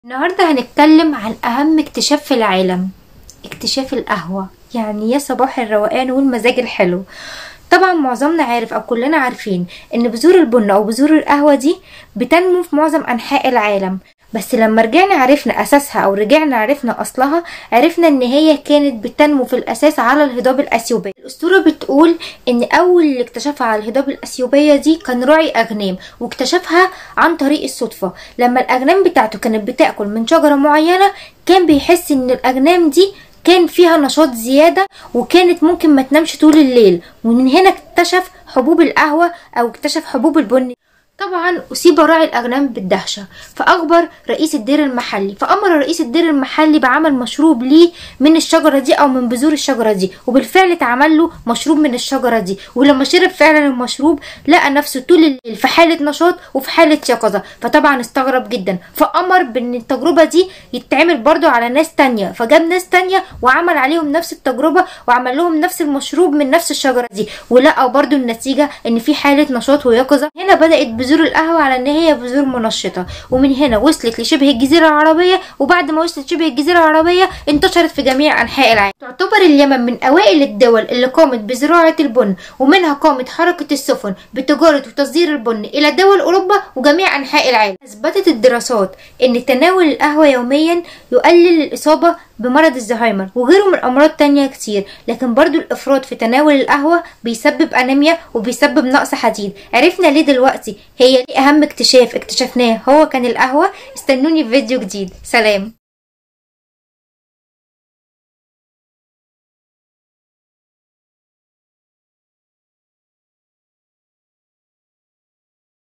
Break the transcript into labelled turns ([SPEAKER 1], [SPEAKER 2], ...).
[SPEAKER 1] النهاردة هنتكلم عن أهم اكتشاف في العالم اكتشاف القهوة يعني يا صباح الروقان والمزاج الحلو طبعا معظمنا عارف او كلنا عارفين ان بذور البن او بذور القهوة دي بتنمو في معظم انحاء العالم بس لما رجعنا عرفنا اساسها او رجعنا عرفنا اصلها عرفنا ان هي كانت بتنمو في الاساس على الهضاب الاثيوبي الاسطوره بتقول ان اول اللي اكتشفها على الهضاب الاثيوبيه دي كان راعي اغنام واكتشفها عن طريق الصدفه لما الاغنام بتاعته كانت بتاكل من شجره معينه كان بيحس ان الاغنام دي كان فيها نشاط زيادة وكانت ممكن ما تنامش طول الليل ومن هنا اكتشف حبوب القهوة او اكتشف حبوب البن طبعا أصيب راعي الأغنام بالدهشة فأخبر رئيس الدير المحلي فأمر رئيس الدير المحلي بعمل مشروب ليه من الشجرة دي أو من بذور الشجرة دي وبالفعل اتعمل له مشروب من الشجرة دي ولما شرب فعلا المشروب لقى نفسه طول الليل في حالة نشاط وفي حالة يقظة فطبعا استغرب جدا فأمر بأن التجربة دي يتعمل برضو على ناس تانية فجاب ناس تانية وعمل عليهم نفس التجربة وعمل لهم نفس المشروب من نفس الشجرة دي ولقى برضو النتيجة ان في حالة نشاط ويقظة هنا بدأت بذور القهوة على ان هي بذور منشطة ومن هنا وصلت لشبه الجزيرة العربية وبعد ما وصلت شبه الجزيرة العربية انتشرت في جميع انحاء العالم تعتبر اليمن من اوائل الدول اللي قامت بزراعة البن ومنها قامت حركة السفن بتجارة وتصدير البن الى دول اوروبا وجميع انحاء العالم اثبتت الدراسات ان تناول القهوة يوميا يقلل الاصابة بمرض الزهايمر وغيره من امراض تانية كتير لكن برضو الافراط في تناول القهوة بيسبب انيميا وبيسبب نقص حديد عرفنا ليه دلوقتي هي ليه اهم اكتشاف اكتشفناه هو كان القهوة استنوني في فيديو جديد سلام